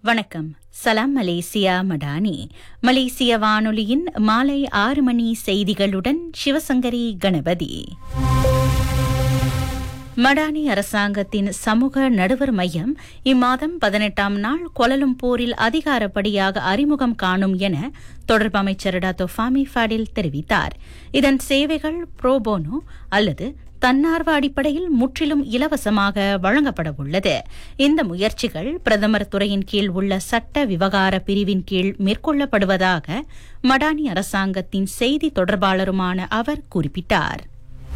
வணக்கம் சலாம் மலேசியா மடானி மலேசிய வானொலியின் மாலை ஆறு மணி செய்திகளுடன் சிவசங்கரி கணபதி மடானி அரசாங்கத்தின் சமூக நடுவர் மையம் இம்மாதம் பதினெட்டாம் நாள் கோலலம்பூரில் அதிகாரப்படியாக அறிமுகம் காணும் என தொடர்பு அமைச்சர் டாத்தோ ஃபாமி ஃபாடில் தெரிவித்தார் இதன் சேவைகள் புரோபோனோ அல்லது தன்னார்வ அடிப்படையில் முற்றிலும் இலவசமாக வழங்கப்பட உள்ளது இந்த முயற்சிகள் பிரதமர் துறையின் கீழ் உள்ள சட்ட விவகார பிரிவின் கீழ் மேற்கொள்ளப்படுவதாக மடானி அரசாங்கத்தின் செய்தி தொடர்பாளருமான அவர் குறிப்பிட்டார்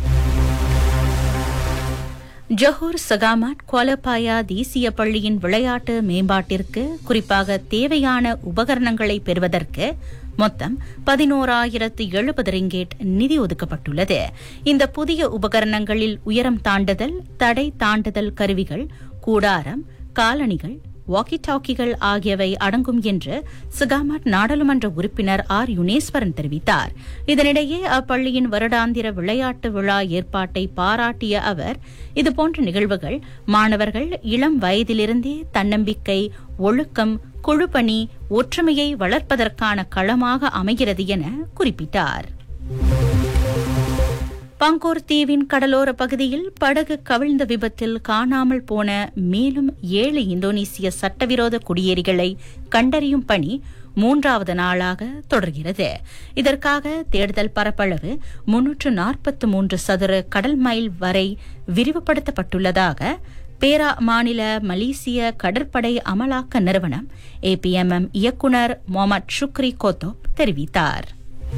ஜொஹூர் சகாமாட் குவாலபாயா தேசிய பள்ளியின் விளையாட்டு மேம்பாட்டிற்கு குறிப்பாக தேவையான உபகரணங்களை பெறுவதற்கு மொத்தம் பதினோராயிரத்து எழுபது ரிங்கேட் நிதி ஒதுக்கப்பட்டுள்ளது இந்த புதிய உபகரணங்களில் உயரம் தாண்டுதல் தடை தாண்டுதல் கருவிகள் கூடாரம் காலணிகள் வாக்கி டாக்கிகள் ஆகியவை அடங்கும் என்று சுகாமாட் நாடாளுமன்ற உறுப்பினர் ஆர் யுனேஸ்வரன் தெரிவித்தார் இதனிடையே அப்பள்ளியின் வருடாந்திர விளையாட்டு விழா ஏற்பாட்டை பாராட்டிய அவர் இதுபோன்ற நிகழ்வுகள் மாணவர்கள் இளம் வயதிலிருந்தே தன்னம்பிக்கை ஒழுக்கம் குழுப்பணி ஒற்றுமையை வளர்ப்பதற்கான களமாக அமைகிறது என குறிப்பிட்டார் பங்கோர் தீவின் கடலோர பகுதியில் படகு கவிழ்ந்த விபத்தில் காணாமல் போன மேலும் ஏழு இந்தோனேசிய சட்டவிரோத குடியேறிகளை கண்டறியும் பணி மூன்றாவது நாளாக தொடர்கிறது இதற்காக தேடுதல் பரப்பளவு முன்னூற்று நாற்பத்து மூன்று சதுர கடல் மைல் வரை விரிவுபடுத்தப்பட்டுள்ளதாக பேரா மாநில மலேசிய கடற்படை அமலாக்க நிறுவனம் ஏபிஎம்எம் இயக்குநர் மொஹமட் ஷுக்ரி கோத்தோப் தெரிவித்தார்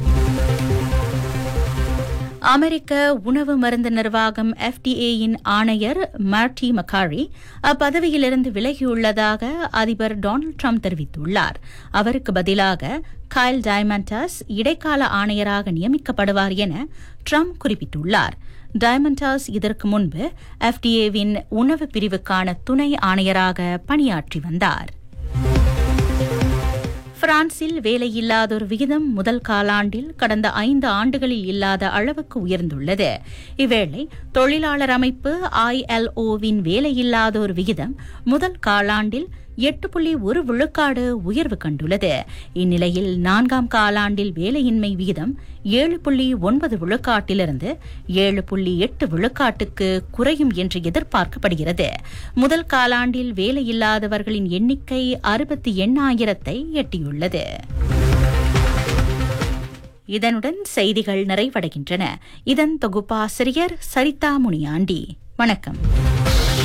அமெரிக்க உணவு மருந்து நிர்வாகம் எஃப்டிஏயின் ஆணையர் மார்டி மக்காரி அப்பதவியிலிருந்து விலகியுள்ளதாக அதிபர் டொனால்டு ட்ரம்ப் தெரிவித்துள்ளார் அவருக்கு பதிலாக கைல் டைமண்டஸ் இடைக்கால ஆணையராக நியமிக்கப்படுவார் என ட்ரம்ப் குறிப்பிட்டுள்ளார் டைமண்டாஸ் இதற்கு முன்பு எஃப்டிஏவின் உணவு பிரிவுக்கான துணை ஆணையராக பணியாற்றி வந்தார் பிரான்சில் வேலையில்லாதோர் விகிதம் முதல் காலாண்டில் கடந்த ஐந்து ஆண்டுகளில் இல்லாத அளவுக்கு உயர்ந்துள்ளது இவ்வேளை தொழிலாளர் அமைப்பு ஐஎல்ஓவின் வேலையில்லாதோர் விகிதம் முதல் காலாண்டில் எட்டு புள்ளி ஒரு விழுக்காடு உயர்வு கண்டுள்ளது இந்நிலையில் நான்காம் காலாண்டில் வேலையின்மை விகிதம் ஏழு புள்ளி ஒன்பது விழுக்காட்டிலிருந்து ஏழு புள்ளி எட்டு விழுக்காட்டுக்கு குறையும் என்று எதிர்பார்க்கப்படுகிறது முதல் காலாண்டில் வேலையில்லாதவர்களின் எண்ணிக்கை அறுபத்தி எண்ணாயிரத்தை எட்டியுள்ளது இதனுடன் செய்திகள் நிறைவடைகின்றன இதன் தொகுப்பாசிரியர் சரிதா முனியாண்டி வணக்கம்